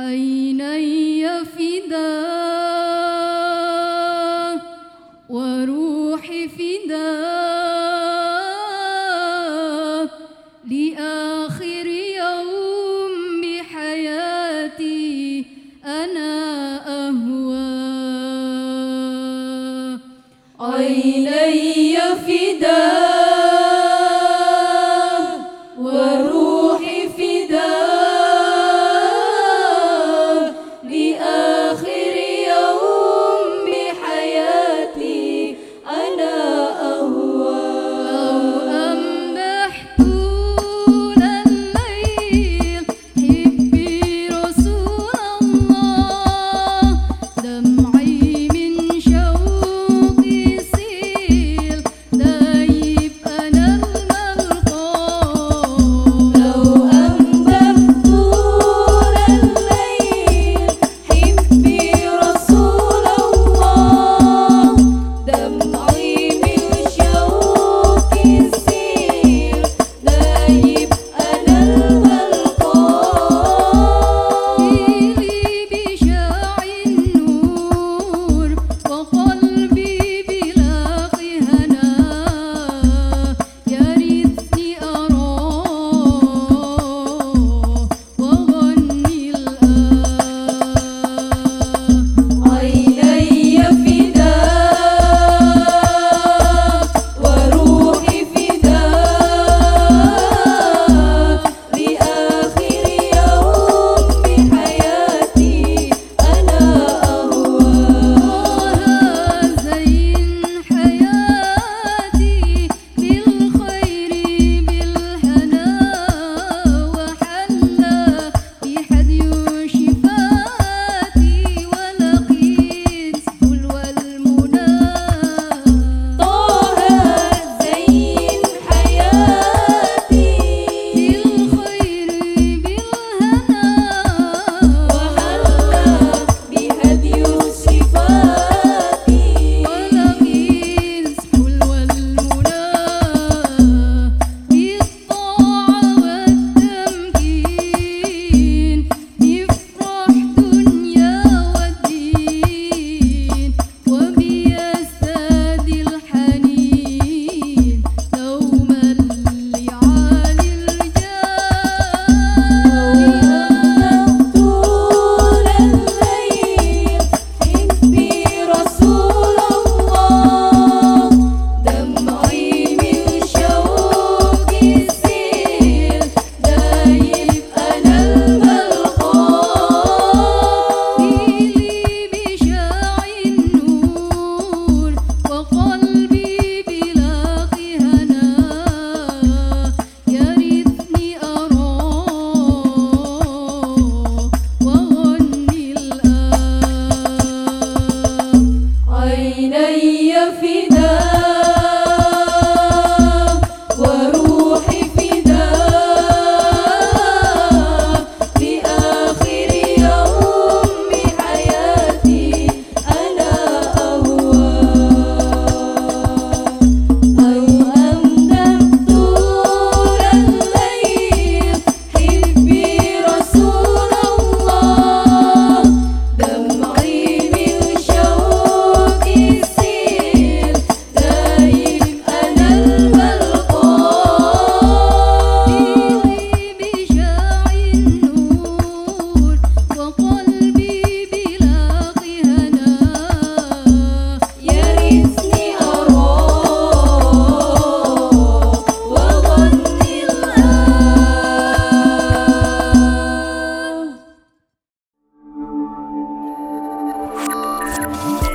عيني فداء وروحي فداء لآخر يوم بحياتي أنا أهوى عيني فداء وروحي فداء لآخر يوم بحياتي أنا أهوى لو أمدح طول الليل حبي رسول الله دمعي من شوقي سيل دايب أنا الملقى لو أمدح طول الليل حبي رسول الله دمعي من شوقي سيل دايب أنا الملقى لي بشاع النور وقلبي بلاقي هنا يا ريتني أراه وأغني الآن عيني فداء وروحي فداء لآخر يوم بحياتي أنا أهوى زين حياتي بالخير بالهنا وحلى بحدي شفاتي ولقيت حلو المنى طه زين حياتي بالخير بالهنا وحلى بهدي صفاتي ولقيت حلو المنى بالطاعة والتمكين يفرح دنيا والدين وبيزداد الحنين دوما لعالي الجاه طول الليل حبي رسول الله دمعي من شوقي سيل دايب أنا الملقى لي بشاع النور وقلبي بلاقي هنا يا ريتني أراه وأغني الآن عيني فداء وروحي فداء لآخر يوم بحياتي أنا أهوى أو أمدح طول الليل حبي رسول الله دمعي من شوقي سيل دايب أنا الملقى لي بشاع النور وقلبي بلاقي هنا يا ريتني أراه وأغني الآن